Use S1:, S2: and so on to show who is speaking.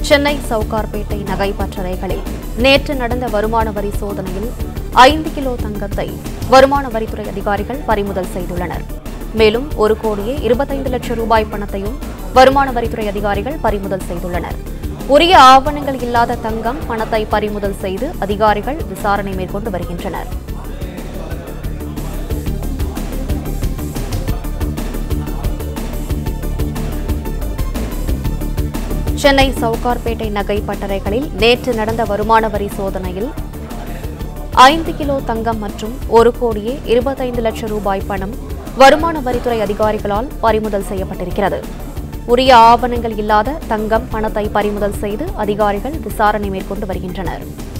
S1: சென்னை சவுகார்பேட்டை நகை பற்றறைகளில் நேற்று நடந்த வருமான வரி சோதனையில் ஐந்து கிலோ தங்கத்தை வருமான வரித்துறை அதிகாரிகள் பறிமுதல் செய்துள்ளனர் மேலும் ஒரு கோடியே இருபத்தைந்து லட்சம் ரூபாய் பணத்தையும் வருமான வரித்துறை அதிகாரிகள் பறிமுதல் செய்துள்ளனர் உரிய ஆவணங்கள் இல்லாத தங்கம் பணத்தை பறிமுதல் செய்து அதிகாரிகள் விசாரணை மேற்கொண்டு வருகின்றனர் சென்னை சவுகார்பேட்டை நகை பட்டறைகளில் நேற்று நடந்த வருமான வரி சோதனையில் ஐந்து கிலோ தங்கம் மற்றும் ஒரு கோடியே இருபத்தைந்து லட்சம் ரூபாய் பணம் வருமான வரித்துறை அதிகாரிகளால் பறிமுதல் செய்யப்பட்டிருக்கிறது உரிய ஆவணங்கள் இல்லாத தங்கம் பணத்தை பறிமுதல் செய்து அதிகாரிகள் விசாரணை மேற்கொண்டு வருகின்றனர்